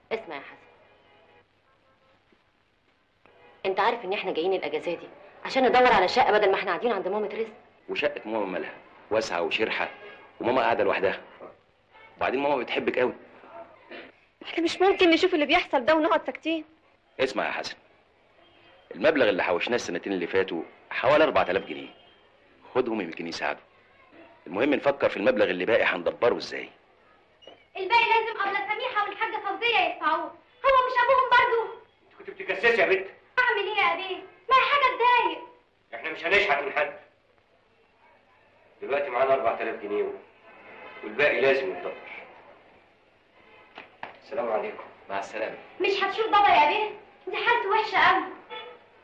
اسمع يا حسن انت عارف ان احنا جايين الاجازه دي عشان ندور على شقه بدل ما احنا قاعدين عند مامة رزق وشقه ماما مالها واسعه وشرحه وماما قاعده لوحدها وبعدين ماما بتحبك قوي احنا مش ممكن نشوف اللي بيحصل ده ونقعد ساكتين اسمع يا حسن المبلغ اللي حوشناه السنتين اللي فاتوا حوالي 4000 جنيه خدهم يمكن يساعدوا المهم نفكر في المبلغ اللي باقي هندبره ازاي الباقي لازم ابله سميحه والحاجه فوزيه يدفعوه هو مش ابوهم برضو كنت بتجسسي يا بنت اعمل ايه يا ابيه ما هي حاجه تضايق احنا مش هنشحت من حد دلوقتي معانا 4000 جنيه والباقي لازم يتدبر السلام عليكم مع السلامه مش هتشوف بابا يا ابيه دي حالته وحشه قوي